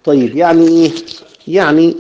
طيب يعني ايه يعني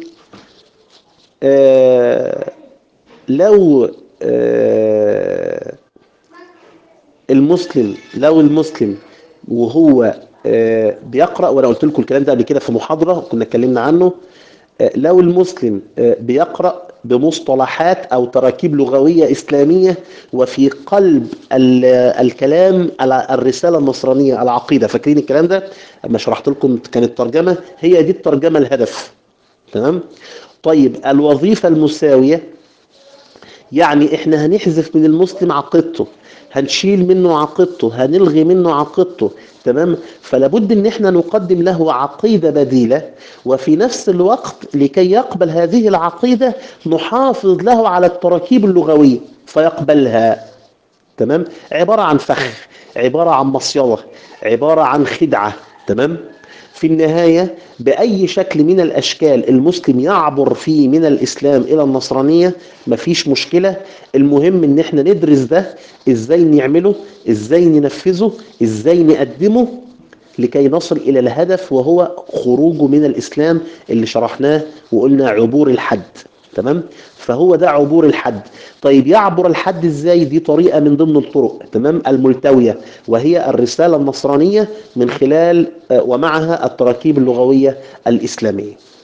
آه لو آه المسلم لو المسلم وهو آه بيقرأ وانا قلت لكم الكلام ده قبل كده في محاضرة كنا اتكلمنا عنه آه لو المسلم آه بيقرأ بمصطلحات او تراكيب لغوية اسلامية وفي قلب الكلام على الرسالة النصرانية العقيدة فاكرين الكلام ده اما شرحت لكم كانت ترجمة هي دي الترجمة الهدف تمام طيب الوظيفة المساوية يعني احنا هنحذف من المسلم عقيدته هنشيل منه عقيدته هنلغي منه عقيدته تمام فلابد ان احنا نقدم له عقيدة بديلة وفي نفس الوقت لكي يقبل هذه العقيدة نحافظ له على التراكيب اللغوية فيقبلها تمام عبارة عن فخ عبارة عن مصيدة عبارة عن خدعة تمام في النهاية بأي شكل من الأشكال المسلم يعبر فيه من الإسلام إلى النصرانية مفيش مشكلة المهم إن احنا ندرس ده إزاي نعمله إزاي ننفذه إزاي نقدمه لكي نصل إلى الهدف وهو خروجه من الإسلام اللي شرحناه وقلنا عبور الحد تمام فهو ده عبور الحد طيب يعبر الحد ازاي دي طريقة من ضمن الطرق تمام الملتوية وهي الرسالة النصرانية من خلال ومعها التراكيب اللغوية الإسلامية